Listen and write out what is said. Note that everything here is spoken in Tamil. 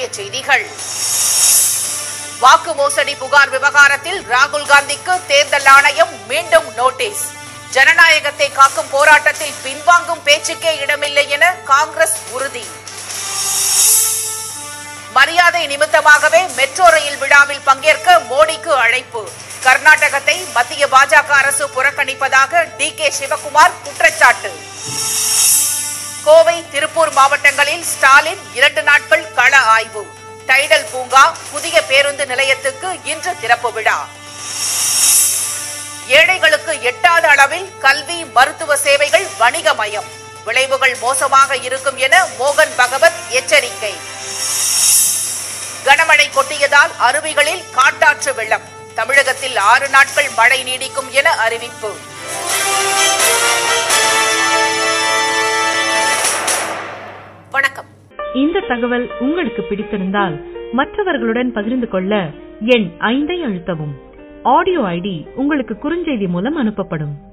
செய்திகள் வாக்கு மோசடி புகார் விவகாரத்தில் ராகுல் காந்திக்கு தேர்தல் ஆணையம் மீண்டும் நோட்டீஸ் ஜனநாயகத்தை காக்கும் போராட்டத்தில் பின்வாங்கும் பேச்சுக்கே இடமில்லை என காங்கிரஸ் உறுதி மரியாதை நிமித்தமாகவே மெட்ரோ ரயில் விழாவில் பங்கேற்க மோடிக்கு அழைப்பு கர்நாடகத்தை மத்திய பாஜக அரசு புறக்கணிப்பதாக டி கே சிவகுமார் குற்றச்சாட்டு கோவை திருப்பூர் மாவட்டங்களில் ஸ்டாலின் இரண்டு நாட்கள் கள ஆய்வு டைடல் பூங்கா புதிய பேருந்து நிலையத்துக்கு இன்று திறப்பு விழா ஏழைகளுக்கு எட்டாத அளவில் கல்வி மருத்துவ சேவைகள் வணிகமயம் விளைவுகள் மோசமாக இருக்கும் என மோகன் பகவத் எச்சரிக்கை கனமழை கொட்டியதால் அருவிகளில் காட்டாற்று வெள்ளம் தமிழகத்தில் ஆறு நாட்கள் மழை நீடிக்கும் என அறிவிப்பு வணக்கம் இந்த தகவல் உங்களுக்கு பிடித்திருந்தால் மற்றவர்களுடன் பகிர்ந்து கொள்ள எண் ஐந்தை அழுத்தவும் ஆடியோ ஐடி உங்களுக்கு குறுஞ்செய்தி மூலம் அனுப்பப்படும்